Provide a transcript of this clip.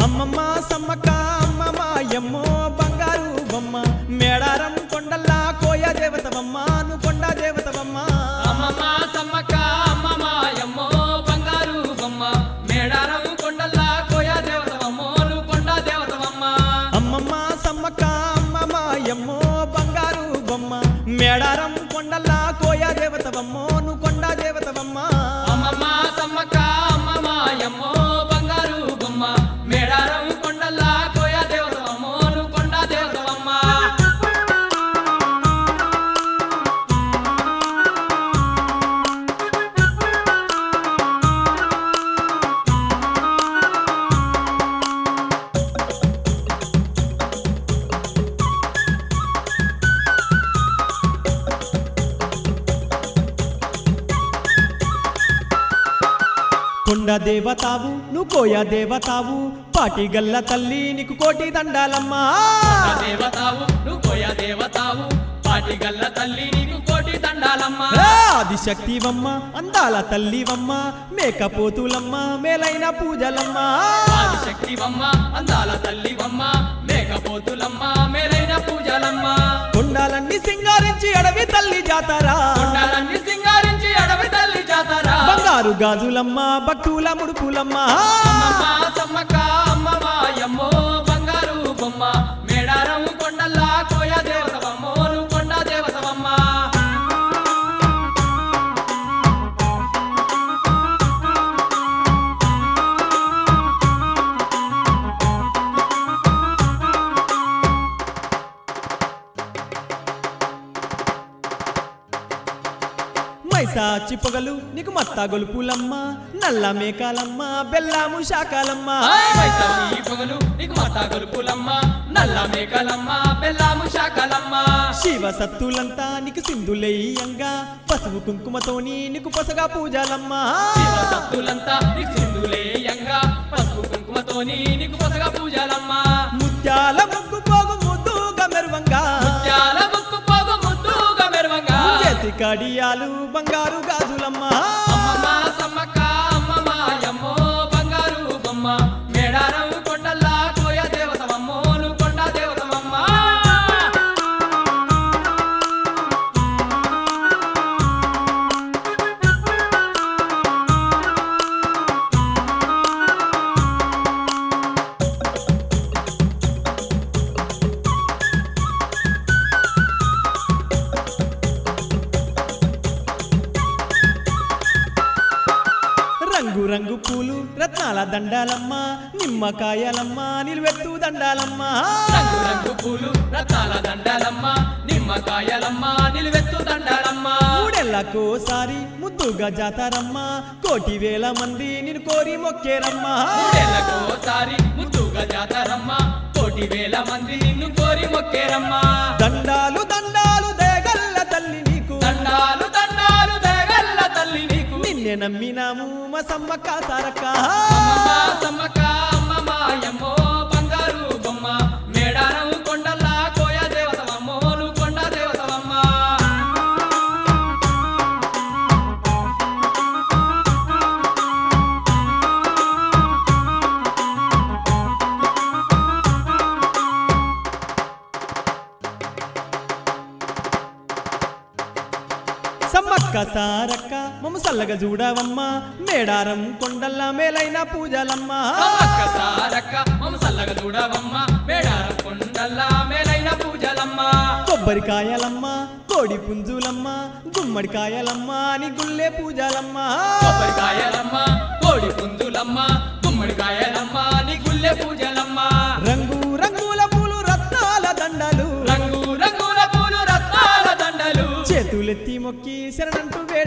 అమ్మమ్మ సమ్మక్క అమ్మమ్మ ఎమ్మో బంగారు బొమ్మ మేడారం కొండల్లా కోయ దేవతవమ్మ నువ్వు కొండ దేవతవమ్మ అమ్మమ్మ సమ్మక్క అమ్మమ్మ ఎమ్మో బంగారు బొమ్మ మేడారం కొండల్లా కోయ దేవతవమ్మో నువ్వు కొండ దేవతవమ్మ అమ్మమ్మ సమ్మక్క అమ్మమ్మ ఎమ్మో బంగారు బొమ్మ మేడారం కొండల్లా కోయ దేవతవమ్మో నువ్వు కొండ దేవతవమ్మ అమ్మమ్మ సమ్మక్క అమ్మమ్మ ఎమ్మో బంగారు బొమ్మ మేడారం కొండల్లా కోయ దేవతవమ్మో నువ్వు కొండ దేవతవమ్మ కొండ దేవతావు నువ్వు కోయ దేవతావు పాటి గల్ల తల్లి నీకు కోటి దండాలమ్మా కొండ దేవతావు నువ్వు కోయ దేవతావు పాటి గల్ల తల్లి నీకు కోటి దండాలమ్మ ఆ, ఆదిశక్తివమ్మ అందాల తల్లివమ్మ మేకపోతులమ్మ మేలైన పూజలమ్మ ఆదిశక్తివమ్మ అందాల తల్లివమ్మ మేకపోతులమ్మ మేలైన పూజలమ్మ కొండాలన్నీ సింగారించి అడవి తల్లి జాతరా కొండాలన్నీ సింగారించి అడవి తల్లి జాతర బంగారు గాజులమ్మ భక్తుల ముడుపులమ్మ అమ్మమ్మ సమ్మక్క అమ్మమ్మ ఎమ్మో బంగారు బొమ్మ మేడారం కొండల్లా కోయ దేవతవమ్మో నువ్వు కొండ దేవతవమ్మ మైసాచి పొగలు నీకు మత్త గొలుపులమ్మ నల్ల మేకాలమ్మ బెల్లము శాకాలమ్మ వైశాఖి పొగలు నీకు మాతా గొలుపులమ్మ నల్ల మేకలమ్మ బెల్లాము శాఖలమ్మ శివ సత్తులంతా నీకు సింధులయ్యంగా పసుపు కుంకుమతోని నీకు పొసగా పూజలమ్మ శివ సత్తులంతా నీకు సింధులేయంగా పసుపు కుంకుమతోని నీకు పొసగా పూజలమ్మ ముత్యాల ముగ్గు పోగు ముద్దుగా మెరువంగా ముత్యాల ముక్కు పోగు ముద్దుగా మెరువంగా చేతి కడియాలు బంగారు గాజులమ్మ అమ్మమ్మ సమ్మక్క అమ్మమ్మ యమ్మో బంగారు బొమ్మ మేడారం కొండల్లా కోయ దేవతవమ్మో నువ్వు కొండ దేవతవమ్మ రంగు రంగు పూలు రత్నాల దండాలమ్మ నిమ్మకాయలమ్మ నిలువెత్తు దండాలమ్మ రంగు రంగు పూలు రత్నాల దండాలమ్మ నిమ్మకాయలమ్మ నిలువెత్తు దండాలమ్మ మూడెళ్ళకోసారి ముద్దుగా జాతారమ్మ కోటి వేల మంది నిన్ను కోరి మొక్కేరమ్మ మూడేళ్లకోసారి ముద్దుగా జాతరమ్మ కోటి వేల మంది నిన్ను కోరి మొక్కేరమ్మ దండాలు దండాలు దేగల్ల తల్లి నీకు దండాలు దండాలు దేగల్ల తల్లి నీకు నిన్నే నమ్మినాము మా సమ్మక్క సారక్క అమ్మమ్మ సమ్మక్క అమ్మమ్మ యమ్మో బంగారు బొమ్మ మేడారం కొండల్లా కోయ దేవతవమ్మో నువ్వు కొండ దేవతవమ్మ సమ్మక్క సారక్క మమ్మ సల్లగా చూడవమ్మ మేడారం కొండల్ల మేలైన పూజలమ్మ సమ్మక్క సారక్క మమ్మ సల్లగా చూడవమ్మ మేడారం కొండల్లా మేలైన పూజలమ్మ కొబ్బరికాయలమ్మ కోడి పుంజులమ్మ గుమ్మడికాయలమ్మ అని గుల్లే పూజలమ్మ కొబ్బరికాయలమ్మ కోడి పుంజులమ్మ గుమ్మడికాయలమ్మ నీ గుల్లె పూజలమ్మ రంగు రంగుల పూలు రత్నాల దండలు రంగు రంగుల పూలు రత్నాల దండలు చేతులెత్తి మొక్కి శరణంటూ వేడు